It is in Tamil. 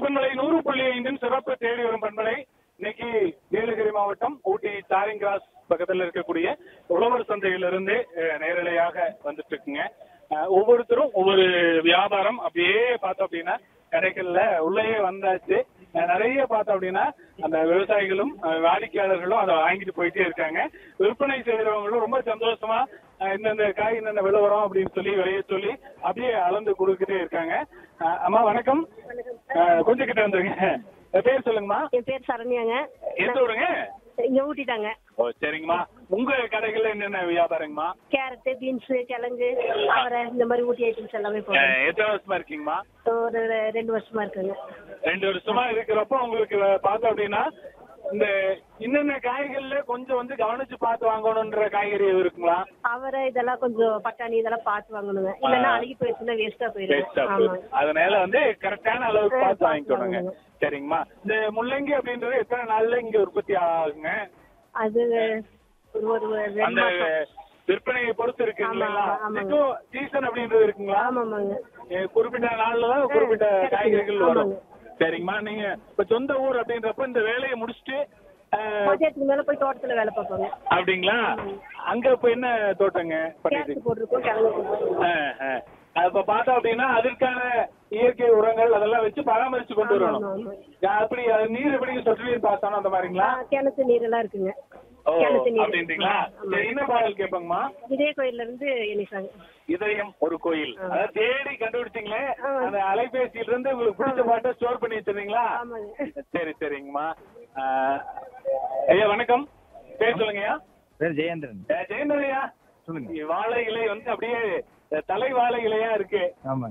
பண்பலை நூறு புள்ளி ஐந்தின் சிறப்பு தேடி வரும் பண்பலை இன்னைக்கு நீலகிரி மாவட்டம் ஊட்டி டாரிங் கிராஸ் பக்கத்துல இருக்கக்கூடிய உழவர் சந்தையிலிருந்து அஹ், நேரலையாக வந்துட்டு இருக்குங்க அஹ், ஒவ்வொருத்தரும் ஒவ்வொரு வியாபாரம் அப்படியே பார்த்தோம் அப்படின்னா கடைகள்ல உள்ளேயே வந்தாச்சு அஹ், நிறைய பார்த்தோம் அப்படின்னா அந்த விவசாயிகளும் அஹ், வாடிக்கையாளர்களும் அதை வாங்கிட்டு போயிட்டே இருக்காங்க விற்பனை செய்யறவங்களும் ரொம்ப சந்தோஷமா அஹ், இந்தந்த காய் இந்தந்த விலை வரும் அப்படின்னு சொல்லி விலைய சொல்லி அப்படியே அளந்து கொடுத்துட்டே இருக்காங்க அஹ், அம்மா வணக்கம் அஹ், கொஞ்சம் கிட்ட வந்துருங்க அஹ், பேர் சொல்லுங்கம்மா என் பேர் சரண்யாங்க எந்த ஊருங்க இங்க ஊட்டிட்டாங்க ஓ சரிங்கம்மா உங்க கடைகள்ல என்னென்ன வியாபாரங்கம்மா கேரட்டு பீன்ஸ் கிழங்கு அவரை இந்த மாதிரி ஊட்டி ஐட்டம்ஸ் எல்லாமே போடுறோம் அஹ், எத்தனை வருஷமா இருக்கீங்கம்மா ஒரு ரெ- ரெண்டு வருஷமா இருக்குங்க ரெண்டு வருஷமா இருக்கிறப்போ உங்களுக்கு பார்த்தோம் அப்படின்னா இந்த இன்னென்ன காய்கள்ல கொஞ்சம் வந்து கவனிச்சு பார்த்து வாங்கணும்ன்ற காய்கறி எதுவும் இருக்குங்களா அவரை இதெல்லாம் கொஞ்சம் பட்டாணி இதெல்லாம் பார்த்து வாங்கணுங்க இல்லைன்னா அழுகி போயிடுச்சுன்னா வேஸ்டா போயிடும் Waste ஆ ஆமாங்க போகுது. அதனால வந்து கரெக்டான அளவுக்கு ஆ, பார்த்து பார்த்து வாங்கிக்கணுங்க வாங்கணும். சரிங்கம்மா இந்த முள்ளங்கி அப்படின்றது எத்தனை நாள்ல இங்க உற்பத்தி ஆகுங்க அது ஒரு ஒரு ரெண்டு அந்த மாசம் விற்பனையை பொறுத்து இருக்கு ஆமா, இல்லைங்களா ஆமாங்க. இதுக்கும் சீசன் அப்படின்றது இருக்குங்களா ஆமாமாங்க ஏ, குறிப்பிட்ட நாள்ல தான் குறிப்பிட்ட ஆ, காய்கறிகள் வரும் ஆமாங்க. சரிங்கம்மா நீங்க இப்ப சொந்த ஊர் அப்படின்றப்ப இந்த வேலையை முடிச்சுட்டு ஆ, மதியத்துக்கு மேல போய் தோட்டத்துல வேலை பார்ப்பாங்க அப்படிங்களா அங்க இப்ப என்ன தோட்டங்க பண்ணிட்டு கேரட் போட்டிருக்கோம் கிழங்கு போட்டிருக்கோம் ஆ, ஆ. அது இப்ப பார்த்தோம் அப்படின்னா அதற்கான இயற்கை உரங்கள் அதெல்லாம் வச்சு பராமரிச்சு கொண்டு ஆமா, வரணும் ஆமா, யா, அப்படி அது நீர் எப்படி சொட்டு நீர் பாசனம் அந்த மாதிரிங்களா ஆ, கிணத்து நீர் எல்லாம் இருக்குங்க ஓ கிணத்து நீர் அப்படின்றீங்களா ஆமா. சரி என்ன பாடல் கேட்பாங்கம்மா இதே கோயில்ல இருந்து எண்ணிசாங்க இதயம் ஒரு கோயில் அதாவது தேடி கண்டுபிடிச்சீங்களே ஆ. அந்த அலைபேசியில இருந்து உங்களுக்கு பிடிச்ச பாட்டை ஸ்டோர் பண்ணி வச்சிருந்தீங்களா ஆமாங்க சரி சரிங்கம்மா ஆ, ஐயா வணக்கம் பேர் சொல்லுங்கய்யா பேர் ஜெயேந்திரன் ஜெயந்தரையா சொல்லுங்க வாழை இலை வந்து அப்படியே தலை வாழை இலையா இருக்கு ஆமாங்க